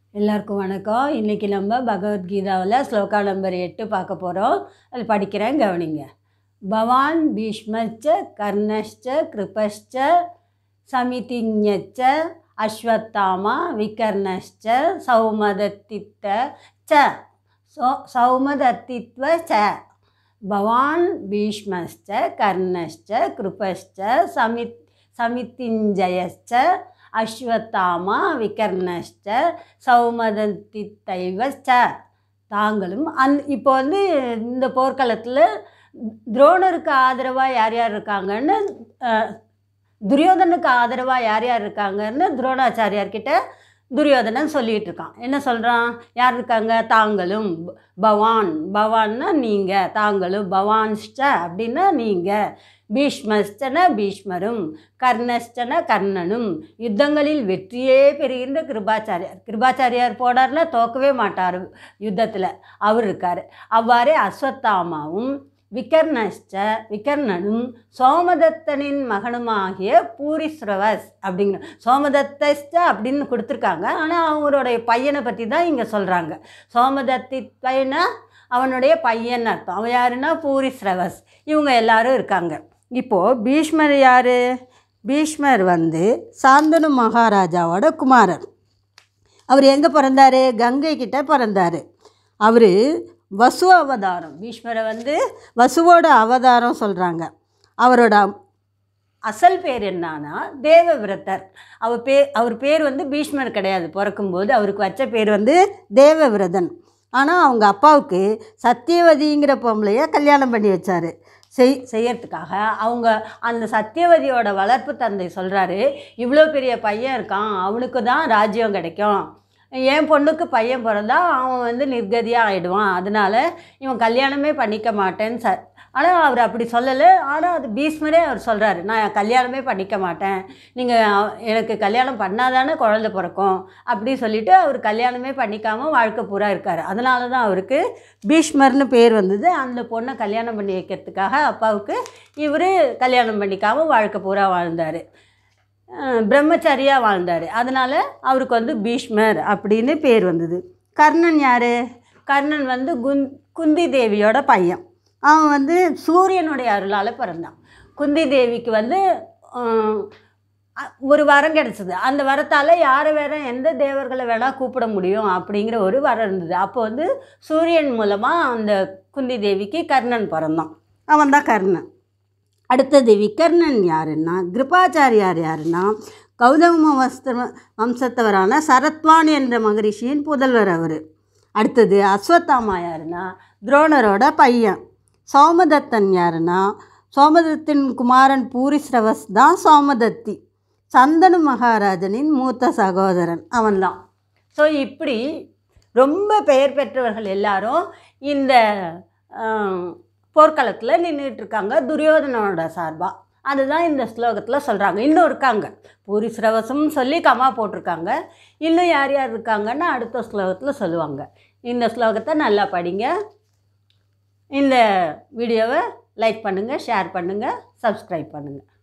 எல்லாருக்கும் வணக்கம் இன்றைக்கி நம்ம பகவத்கீதாவில் ஸ்லோகா நம்பர் எட்டு பார்க்க போகிறோம் அது படிக்கிறேன் கவனிங்க பவான் பீஷ்மச்ச கர்ணಶ್ಚ கிருபಶ್ಚ சமிதிஞச்ச அஸ்வத்தாமா விகர்ணಶ್ಚ சௌமதத்தித்த ச சௌ சௌமதத்தித்வ ச பவான் பீஷ்மಶ್ಚ கர்ணಶ್ಚ கிருபಶ್ಚ சமித் சமித்திஞ்சயச்ச அஸ்வத்தாமா விகர்ணஷ்ட சௌமதத்தித்தைவ ச தாங்களும் அந் இப்போ வந்து இந்த போர்க்களத்தில் துரோணருக்கு ஆதரவாக யார் யார் இருக்காங்கன்னு அஹ், துரியோதனுக்கு ஆதரவாக யார் யார் இருக்காங்கன்னு துரோணாச்சாரியார்கிட்ட துரியோதனன் சொல்லிகிட்டு இருக்கான் என்ன சொல்கிறான் யார் இருக்காங்க தாங்களும் ப- பவான் பவான்னா நீங்கள் தாங்களும் பவான்ஷ்ட அப்படின்னா நீங்கள் பீஷ்மஸ்டன பீஷ்மரும் கர்ணஸ்டன கர்ணனும் யுத்தங்களில் வெற்றியே பெறுகின்ற கிருபாச்சாரியார் கிருபாச்சாரியார் போனார்னா தோக்கவே மாட்டார் யுத்தத்தில் அவர் இருக்கார் அவ்வாறே அஸ்வத்தாமாவும் விகர்ணஷ்ட விகர்ணனும் சோமதத்தனின் மகனுமாகிய பூரிஸ்ரவஸ் அப்படிங்கிற சோமதத்தஸ்ட அப்படின்னு கொடுத்துருக்காங்க ஆனால் அவங்களுடைய பையனை பற்றி தான் இங்கே சொல்கிறாங்க சோமதத்தி பையனா அவனுடைய பையன் அர்த்தம் அவன் யாருன்னா பூரிஸ்ரவஸ் இவங்க எல்லாரும் இருக்காங்க இப்போது பீஷ்மர் யார் பீஷ்மர் வந்து சாந்தனு மகாராஜாவோட குமாரர் அவர் எங்கே பிறந்தார் கங்கை கிட்ட பிறந்தார் அவர் வசு அவதாரம் பீஷ்மரை வந்து வசுவோட அவதாரம் சொல்கிறாங்க அவரோட அசல் பேர் என்னன்னா தேவவிரதர் அவர் பேர் அவர் பேர் வந்து பீஷ்மர் கிடையாது பிறக்கும்போது அவருக்கு வச்ச பேர் வந்து தேவவிரதன் ஆனால் அவங்க அப்பாவுக்கு சத்தியவதிங்கிற பொம்பளைய கல்யாணம் பண்ணி வச்சார் செய் செய்யறதுக்காக அவங்க அந்த சத்தியவதியோட வளர்ப்பு தந்தை சொல்கிறாரு இவ்வளோ பெரிய பையன் இருக்கான் அவனுக்கு தான் ராஜ்யம் கிடைக்கும் என் பொண்ணுக்கு பையன் பிறந்தா அவன் வந்து நிர்கதியாக ஆகிடுவான் அதனால் இவன் கல்யாணமே பண்ணிக்க மாட்டேன்னு ச ஆனால் அவர் அப்படி சொல்லலை ஆனால் அது பீஷ்மரே அவர் சொல்கிறாரு நான் கல்யாணமே பண்ணிக்க மாட்டேன் நீங்கள் எனக்கு கல்யாணம் பண்ணாதானே குழந்தை பிறக்கும் அப்படி சொல்லிட்டு அவர் கல்யாணமே பண்ணிக்காமல் வாழ்க்கை பூரா இருக்கார் அதனால தான் அவருக்கு பீஷ்மர்னு பேர் வந்தது அந்த பொண்ணை கல்யாணம் பண்ணி வைக்கிறதுக்காக அப்பாவுக்கு இவர் கல்யாணம் பண்ணிக்காமல் வாழ்க்கை பூரா வாழ்ந்தார் பிரம்மச்சாரியாக வாழ்ந்தார் அதனால் அவருக்கு வந்து பீஷ்மர் அப்படின்னு பேர் வந்தது கர்ணன் யார் கர்ணன் வந்து குந் குந்தி தேவியோட பையன் அவன் வந்து சூரியனுடைய அருளால் பிறந்தான் குந்தி தேவிக்கு வந்து ஆஹ், அ- ஒரு வரம் கிடச்சிது அந்த வரத்தால் யாரை வேற எந்த தேவர்களை வேணால் கூப்பிட முடியும் அப்படிங்கிற ஒரு வரம் இருந்தது அப்போ வந்து சூரியன் மூலமாக அந்த குந்தி தேவிக்கு கர்ணன் பிறந்தான் அவன் தான் கர்ணன் அடுத்தது விகர்ணன் யாருன்னா கிருபாச்சாரியார் யாருன்னா கௌதம வஸ்த வம்சத்தவரான சரத்வான் என்ற மகரிஷியின் புதல்வர் அவர் அடுத்தது அஸ்வத்தாமா யாருன்னா துரோணரோட பையன் சோமதத்தன் யாருன்னா சோமதத்தின் குமாரன் பூரிஸ்ரவஸ் தான் சோமதத்தி சந்தனு மகாராஜனின் மூத்த சகோதரன் அவன்தான் ஸோ இப்படி ரொம்ப பெயர் பெற்றவர்கள் எல்லாரும் இந்த போர்க்களத்தில் நின்றுட்டு இருக்காங்க துரியோதனனோட சார்பாக அதுதான் இந்த ஸ்லோகத்தில் சொல்கிறாங்க இன்னும் இருக்காங்க பூரி சிரவசம் சொல்லி கமா போட்டிருக்காங்க இன்னும் யார் யார் இருக்காங்கன்னு அடுத்த ஸ்லோகத்தில் சொல்லுவாங்க இந்த ஸ்லோகத்தை நல்லா படிங்க இந்த வீடியோவை லைக் பண்ணுங்கள் ஷேர் பண்ணுங்கள் சப்ஸ்கிரைப் பண்ணுங்கள்